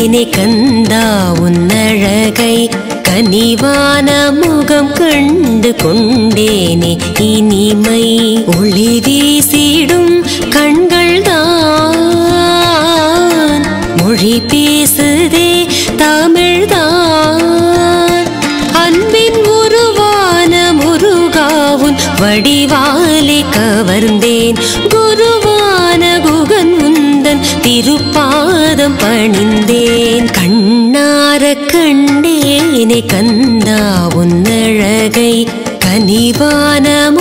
கண்டேனே கந்தா உன்னழகை கனிவான முகம் கண்டு கொண்டேனே இனிமை ஒளி வீசிடும் கண்கள் தான் மொழி பேசுதே தமிழ்தான் அன்பின் உருவான முருகாவுன் வடிவாலே கவர்ந்தேன் குருவான குகன் உந்தன் திருப்பாதம் பணிந்தேன் கண்ணார கண்டேனே கந்தா உன்னழகை கனிவான